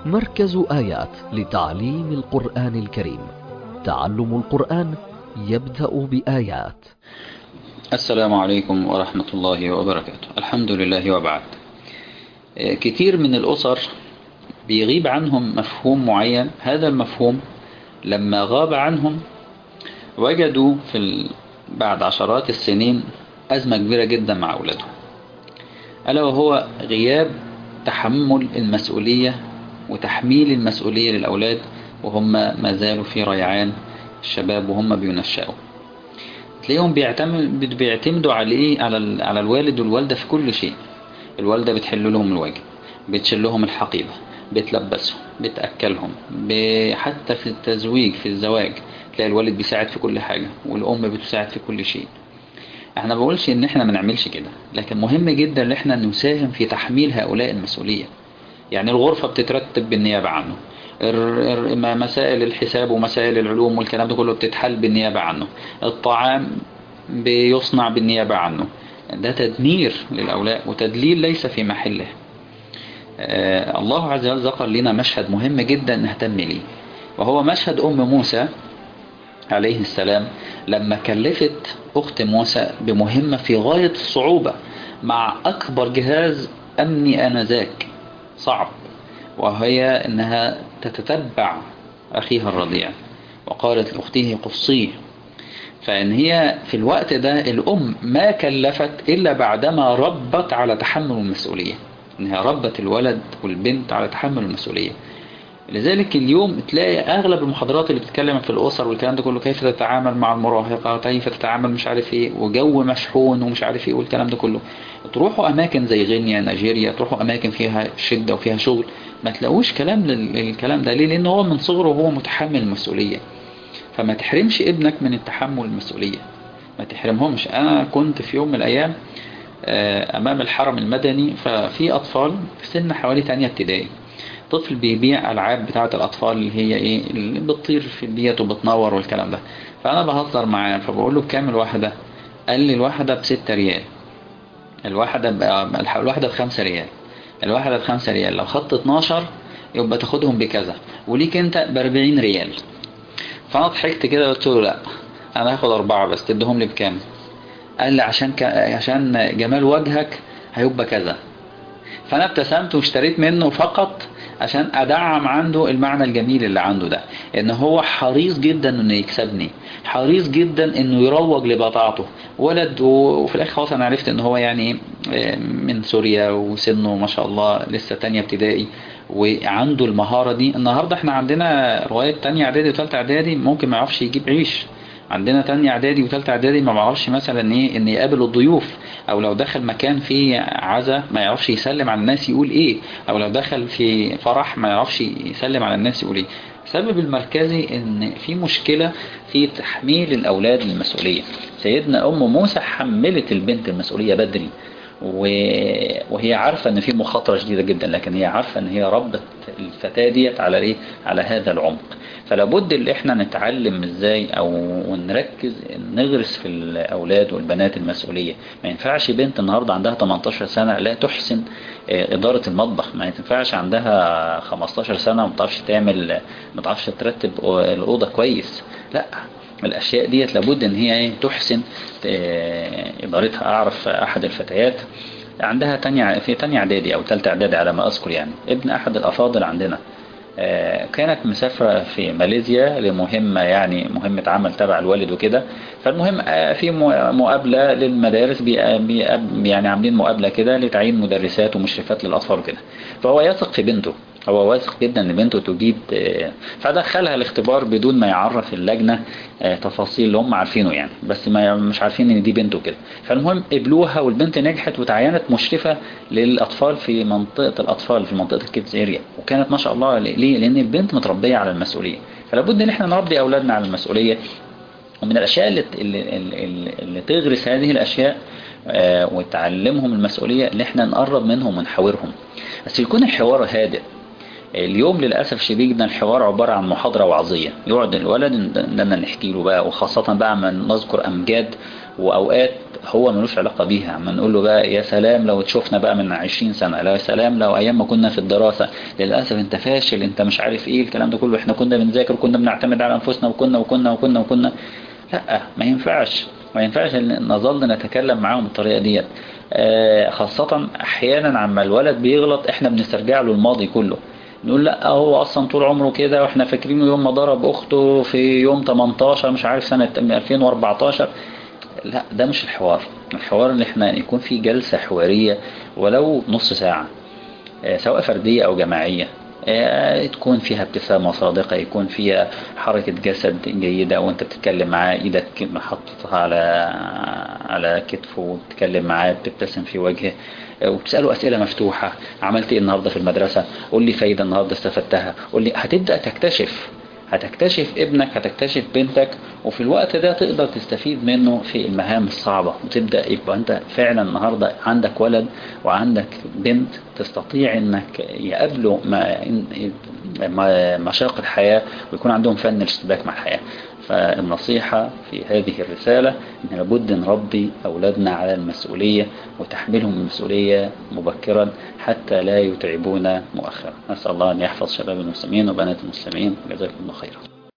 مركز آيات لتعليم القرآن الكريم تعلم القرآن يبدأ بآيات السلام عليكم ورحمة الله وبركاته الحمد لله وبعد كتير من الأسر بيغيب عنهم مفهوم معين هذا المفهوم لما غاب عنهم وجدوا في ال... بعد عشرات السنين أزمة كبيرة جدا مع أولادهم ألا وهو غياب تحمل المسؤولية وتحميل المسؤولية للأولاد وهم ما زالوا في ريعان الشباب وهم بينشأوا تلاقيهم بيعتمد بيعتمدوا على ايه على على الوالد والوالدة في كل شيء الوالدة بتحل لهم الواجب بتشيل لهم الحقيبة بتلبسهم بتأكلهم حتى في التزويج في الزواج تلاقي الوالد بيساعد في كل حاجة والأم بتساعد في كل شيء احنا بقولش ان احنا ما نعملش كده لكن مهم جدا ان احنا نساهم في تحميل هؤلاء المسؤولية يعني الغرفة بتترتب بالنيابة عنه مسائل الحساب ومسائل العلوم والكلام ده كله بتتحل بالنيابة عنه الطعام بيصنع بالنيابة عنه ده تدمير للأولاد وتدليل ليس في محله آه الله عز وجل ذكر لنا مشهد مهم جدا نهتم ليه وهو مشهد أم موسى عليه السلام لما كلفت أخت موسى بمهمة في غاية الصعوبة مع أكبر جهاز أمني آنذاك صعب وهي أنها تتتبع أخيها الرضيع وقالت لأخته قصيه فإن هي في الوقت ده الأم ما كلفت إلا بعدما ربت على تحمل المسؤولية إنها ربت الولد والبنت على تحمل المسؤولية لذلك اليوم تلاقي أغلب المحاضرات اللي بتتكلم في الأسر والكلام ده كله كيف تتعامل مع المراهقة كيف تتعامل مش عارف إيه وجو مشحون ومش عارف إيه والكلام ده كله تروحوا أماكن زي غينيا نيجيريا تروحوا أماكن فيها شدة وفيها شغل ما تلاقوش كلام للكلام ده ليه لأن هو من صغره هو متحمل المسؤولية فما تحرمش ابنك من التحمل المسؤولية ما تحرمهمش أنا كنت في يوم من الأيام أمام الحرم المدني ففي أطفال في سن حوالي تانية ابتدائي طفل بيبيع ألعاب بتاعة الأطفال اللي هي إيه اللي بتطير في البيت وبتنور والكلام ده فأنا بهزر معاه فبقول له بكام الواحدة قال لي الواحدة بستة ريال الواحدة الواحدة بخمسة ريال الواحدة بخمسة ريال لو خدت 12 يبقى تاخدهم بكذا وليك انت باربعين ريال فانا ضحكت كده قلت له لا انا هاخد اربعة بس تديهم لي بكام قال لي عشان ك... عشان جمال وجهك هيبقى كذا فانا ابتسمت واشتريت منه فقط عشان ادعم عنده المعنى الجميل اللي عنده ده ان هو حريص جدا انه يكسبني حريص جدا انه يروج لبضاعته ولد وفي الاخر خلاص انا عرفت ان هو يعني من سوريا وسنه ما شاء الله لسه تانية ابتدائي وعنده المهارة دي النهاردة احنا عندنا رواية تانية اعدادي وتالتة اعدادي ممكن ما يعرفش يجيب عيش عندنا تانية اعدادي وتالتة اعدادي ما بعرفش مثلا ايه ان يقابل الضيوف او لو دخل مكان فيه عزا ما يعرفش يسلم على الناس يقول ايه او لو دخل في فرح ما يعرفش يسلم على الناس يقول ايه السبب المركزي ان في مشكلة في تحميل الاولاد المسؤولية سيدنا ام موسى حملت البنت المسؤولية بدري وهي عارفة ان في مخاطرة شديدة جدا لكن هي عارفة ان هي ربت الفتاة ديت على ايه على هذا العمق فلا بد ان احنا نتعلم ازاي او نركز نغرس في الاولاد والبنات المسؤولية ما ينفعش بنت النهاردة عندها 18 سنة لا تحسن ادارة المطبخ ما ينفعش عندها 15 سنة ما تعرفش تعمل ما تعرفش ترتب الاوضة كويس لا الاشياء ديت لابد ان هي تحسن ادارتها اعرف احد الفتيات عندها تانية في تانية اعدادي او تالتة اعدادي على ما اذكر يعني ابن احد الافاضل عندنا كانت مسافرة في ماليزيا لمهمة يعني مهمة عمل تبع الوالد وكده فالمهم في مقابلة للمدارس بي يعني عاملين مقابلة كده لتعيين مدرسات ومشرفات للأطفال وكده فهو يثق في بنته هو واثق جدا ان بنته تجيب فدخلها الاختبار بدون ما يعرف اللجنة تفاصيل اللي هم عارفينه يعني بس ما مش عارفين ان دي بنته كده فالمهم قبلوها والبنت نجحت وتعينت مشرفة للاطفال في منطقة الاطفال في منطقة الكيدز اريا وكانت ما شاء الله ليه لان البنت متربية على المسؤولية فلا بد ان احنا نربي اولادنا على المسؤولية ومن الاشياء اللي, اللي, اللي, اللي تغرس هذه الاشياء وتعلمهم المسؤولية اللي احنا نقرب منهم ونحاورهم بس يكون الحوار هادئ اليوم للأسف شديد الحوار عبارة عن محاضرة وعظية يقعد الولد اننا نحكي له بقى وخاصة بقى من نذكر أمجاد وأوقات هو ملوش علاقة بيها عم نقول له بقى يا سلام لو تشوفنا بقى من 20 سنة لا يا سلام لو ايام ما كنا في الدراسة للأسف انت فاشل انت مش عارف ايه الكلام ده كله احنا كنا بنذاكر وكنا بنعتمد على انفسنا وكنا وكنا وكنا وكنا لا ما ينفعش ما ينفعش ان نظل نتكلم معاهم بالطريقة ديت آه، خاصة احيانا عما الولد بيغلط احنا بنسترجع له الماضي كله نقول لا هو اصلا طول عمره كده واحنا فاكرينه يوم ما ضرب اخته في يوم 18 مش عارف سنة 2014 لا ده مش الحوار الحوار اللي احنا يكون في جلسة حوارية ولو نص ساعة آه، سواء فردية او جماعية آه، تكون فيها ابتسامة صادقة يكون فيها حركة جسد جيدة وانت بتتكلم معاه ايدك محطتها على على كتفه وبتتكلم معاه بتبتسم في وجهه آه، وبتسأله أسئلة مفتوحة عملت ايه النهاردة في المدرسة قول لي فايدة النهاردة استفدتها قول لي هتبدأ تكتشف هتكتشف ابنك هتكتشف بنتك وفي الوقت ده تقدر تستفيد منه في المهام الصعبة وتبدأ يبقى انت فعلا النهاردة عندك ولد وعندك بنت تستطيع انك يقابلوا ما- ما- مشاق الحياة ويكون عندهم فن الاشتباك مع الحياة فالنصيحة في هذه الرسالة ان لابد نربي اولادنا على المسؤولية وتحملهم المسؤولية مبكرا حتى لا يتعبون مؤخرا نسأل الله ان يحفظ شباب المسلمين وبنات المسلمين جزاكم الله خيرا